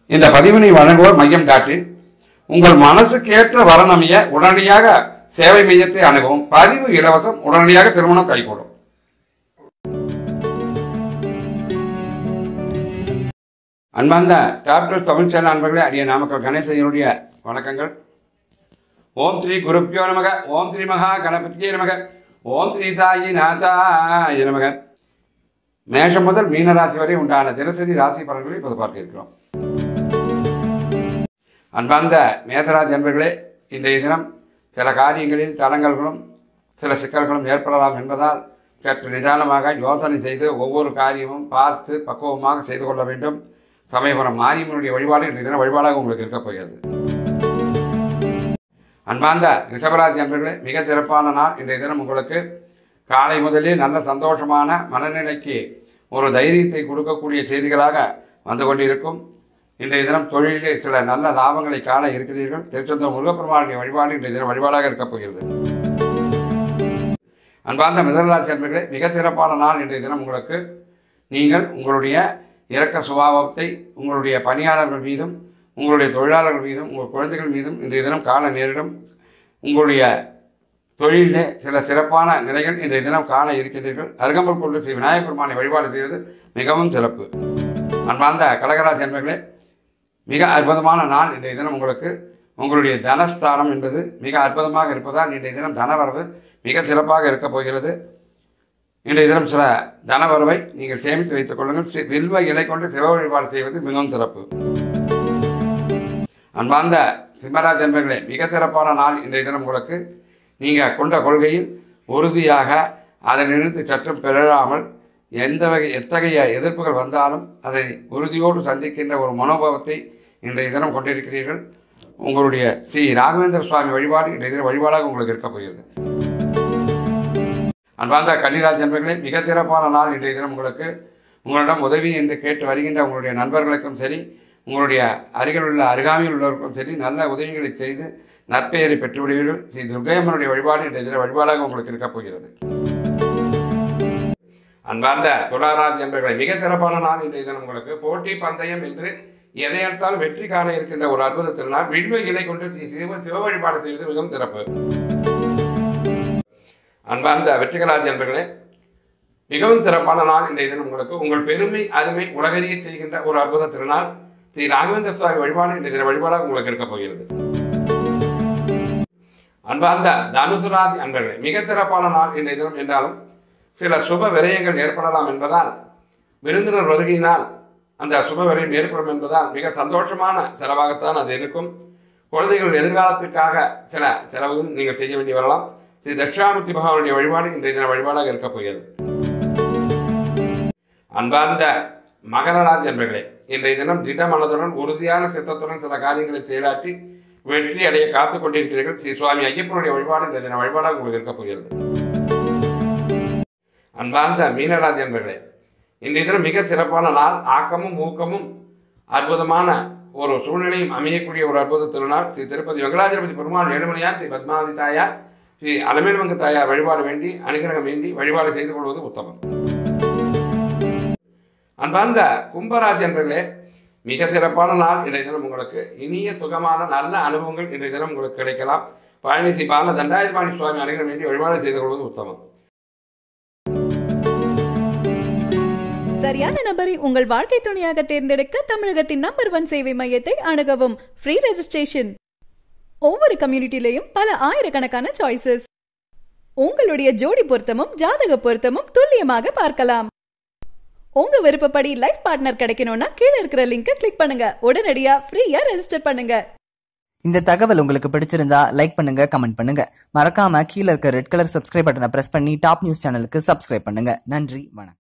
இந்த பதிவினை வழங்குவோர் மையம் டாட் இன். உங்கள் மனசுக்கேற்ற வரநமைய உடனடியாக சேவை மையத்தை அணுகவும் பதிவு இலவசம் உடனடியாக திருமணம் கைகூடும் அன்பார்ந்த டாக்டர் தமிழ் சேனல் அன்பர்களே அடிய நாமக்கல் கணேசனுடைய வணக்கங்கள் ஓம் ஸ்ரீ குருப்பியோ நமக ஓம் ஸ்ரீ மகா கணபதியே நமக ஓம் ஸ்ரீ சாயி நாதாய நமக மேஷம் முதல் மீன ராசி வரை உண்டான தினசரி ராசி பலன்களை இப்போது பார்க்க இருக்கிறோம் அன்பார்ந்த மேதராஜ் என்பர்களே இன்றைய தினம் சில காரியங்களில் தடங்கல்களும் சில சிக்கல்களும் ஏற்படலாம் என்பதால் சற்று நிதானமாக யோசனை செய்து ஒவ்வொரு காரியமும் பார்த்து பக்குவமாக செய்து கொள்ள வேண்டும் சமயபுரம் மாரியம்மனுடைய வழிபாடு இன்றைய தினம் வழிபாடாக உங்களுக்கு இருக்கப் போகிறது அன்பார்ந்த ரிஷபராஜ் என்பர்களே மிக சிறப்பான நாள் இன்றைய தினம் உங்களுக்கு காலை முதலே நல்ல சந்தோஷமான மனநிலைக்கு ஒரு தைரியத்தை கொடுக்கக்கூடிய செய்திகளாக வந்து கொண்டிருக்கும் இன்றைய தினம் தொழிலிலே சில நல்ல லாபங்களை காண இருக்கிறீர்கள் திருச்செந்தூர் முருகப்பெருமானுடைய வழிபாடு இன்றைய தினம் வழிபாடாக இருக்கப் போகிறது அன்பார்ந்த மிதனராசி என்பர்களே மிக சிறப்பான நாள் இன்றைய தினம் உங்களுக்கு நீங்கள் உங்களுடைய இரக்க சுபாவத்தை உங்களுடைய பணியாளர்கள் மீதும் உங்களுடைய தொழிலாளர்கள் மீதும் உங்கள் குழந்தைகள் மீதும் இன்றைய தினம் காண நேரிடும் உங்களுடைய தொழிலிலே சில சிறப்பான நிலைகள் இன்றைய தினம் காண இருக்கின்றீர்கள் அருகம்பல் கொண்டு ஸ்ரீ விநாயகப் பெருமானை வழிபாடு செய்வது மிகவும் சிறப்பு அன்பார்ந்த கடகராசி என்பர்களே மிக அற்புதமான நாள் இன்றைய தினம் உங்களுக்கு உங்களுடைய தனஸ்தானம் என்பது மிக அற்புதமாக இருப்பதால் இன்றைய தினம் தனவரவு மிக சிறப்பாக இருக்கப் போகிறது இன்றைய தினம் சில தனவரவை நீங்கள் சேமித்து வைத்துக் கொள்ளுங்கள் சி- வில்வ இலை கொண்டு சிவ வழிபாடு செய்வது மிகவும் சிறப்பு அன்பார்ந்த சிம்மராஜ் என்பர்களே மிக சிறப்பான நாள் இன்றைய தினம் உங்களுக்கு நீங்கள் கொண்ட கொள்கையில் உறுதியாக அதனிருந்து சற்றும் பிறழாமல் எந்த வகை எத்தகைய எதிர்ப்புகள் வந்தாலும் அதை உறுதியோடு சந்திக்கின்ற ஒரு மனோபாவத்தை இன்றைய தினம் கொண்டிருக்கிறீர்கள் உங்களுடைய ஸ்ரீ ராகவேந்திர சுவாமி வழிபாடு இன்றைய தினம் வழிபாடாக உங்களுக்கு இருக்கப் போகிறது அன்பார்ந்த கன்னிராஜ் என்பர்களே மிக சிறப்பான நாள் இன்றைய தினம் உங்களுக்கு உங்களிடம் உதவி என்று கேட்டு வருகின்ற உங்களுடைய நண்பர்களுக்கும் சரி உங்களுடைய அருகில் உள்ள அருகாமையில் உள்ளவர்களுக்கும் சரி நல்ல உதவிகளை செய்து நற்பெயரை பெற்றுவிடுவீர்கள் ஸ்ரீ துர்கையம்மனுடைய வழிபாடு இன்றைய தினம் வழிபாடாக உங்களுக்கு இருக்கப் போகிறது அன்பார்ந்த துளாராஜ் என்பர்களை மிக சிறப்பான நாள் இன்றைய தினம் உங்களுக்கு போட்டி பந்தயம் என்று எதை எடுத்தாலும் வெற்றி காண இருக்கின்ற ஒரு அற்புத திருநாள் வில்வ இலை கொண்டு ஸ்ரீ சிவ சிவ வழிபாடு செய்வது மிகவும் சிறப்பு அன்பார்ந்த வெற்றிகராஜ் என்பர்களே மிகவும் சிறப்பான நாள் இன்றைய தினம் உங்களுக்கு உங்கள் பெருமை அருமை உலகறிய செய்கின்ற ஒரு அற்புத திருநாள் ஸ்ரீ ராகவேந்திர சுவாமி வழிபாடு இன்றைய தின வழிபாடாக உங்களுக்கு இருக்கப் போகிறது அன்பார்ந்த தனுசுராதி அன்பர்களே மிக சிறப்பான நாள் இன்றைய தினம் என்றாலும் சில சுப விரயங்கள் ஏற்படலாம் என்பதால் விருந்தினர் வருகையினால் அந்த சுப விரயம் ஏற்படும் என்பதால் மிக சந்தோஷமான செலவாகத்தான் அது இருக்கும் குழந்தைகள் எதிர்காலத்திற்காக சில செலவுகள் நீங்கள் செய்ய வேண்டி வரலாம் ஸ்ரீ தட்சிணாமூர்த்தி பகவானுடைய வழிபாடு இன்றைய தின வழிபாடாக இருக்கப் போகிறது அன்பார்ந்த மகரராஜ் என்பர்களே இன்றைய தினம் திட மனதுடன் உறுதியான சித்தத்துடன் சில காரியங்களை செயலாற்றி வெற்றி அடைய காத்துக் கொண்டிருக்கிறீர்கள் ஸ்ரீ சுவாமி ஐயப்பனுடைய வழிபாடு இன்றைய தின வழிபாடாக உங்களுக்கு இருக்கப் போகிறது அன்பார்ந்த மீனராஜ் என்பர்களே இன்றைய தினம் மிக சிறப்பான நாள் ஆக்கமும் ஊக்கமும் அற்புதமான ஒரு சூழ்நிலையும் அமையக்கூடிய ஒரு அற்புத திருநாள் ஸ்ரீ திருப்பதி வெங்கடாஜலபதி பெருமாள் ஏழுமலையார் ஸ்ரீ பத்மாவதி தாயார் ஸ்ரீ அலமேல்மங்க தாயார் வழிபாடு வேண்டி அனுகிரகம் வேண்டி வழிபாடு செய்து கொள்வது உத்தமம் அன்பார்ந்த கும்பராஜ் என்பர்களே மிக சிறப்பான நாள் இன்றைய தினம் உங்களுக்கு இனிய சுகமான நல்ல அனுபவங்கள் இன்றைய தினம் உங்களுக்கு கிடைக்கலாம் பழனி ஸ்ரீ பால தண்டாயுதபாணி சுவாமி அனுகிரகம் வேண்டி வழிபாடு செய்து கொள்வது உத்தமம் சரியான நபரை உங்கள் வாழ்க்கை துணையாக தேர்ந்தெடுக்க தமிழகத்தின் நம்பர் ஒன் சேவை மையத்தை அணுகவும் ஃப்ரீ ரெஜிஸ்ட்ரேஷன் ஒவ்வொரு கம்யூனிட்டிலையும் பல ஆயிரக்கணக்கான சாய்ஸஸ் உங்களுடைய ஜோடி பொருத்தமும் ஜாதக பொருத்தமும் துல்லியமாக பார்க்கலாம் உங்க விருப்பப்படி லைஃப் பார்ட்னர் கிடைக்கணும்னா கீழே இருக்கிற லிங்கை கிளிக் பண்ணுங்க உடனடியா ஃப்ரீயா ரெஜிஸ்டர் பண்ணுங்க இந்த தகவல் உங்களுக்கு பிடிச்சிருந்தா லைக் பண்ணுங்க கமெண்ட் பண்ணுங்க மறக்காம கீழே இருக்க ரெட் கலர் சப்ஸ்கிரைப் பட்டனை பிரஸ் பண்ணி டாப் நியூஸ் சேனலுக்கு சப்ஸ்கிரைப் பண்ணுங்க நன்றி வணக்கம்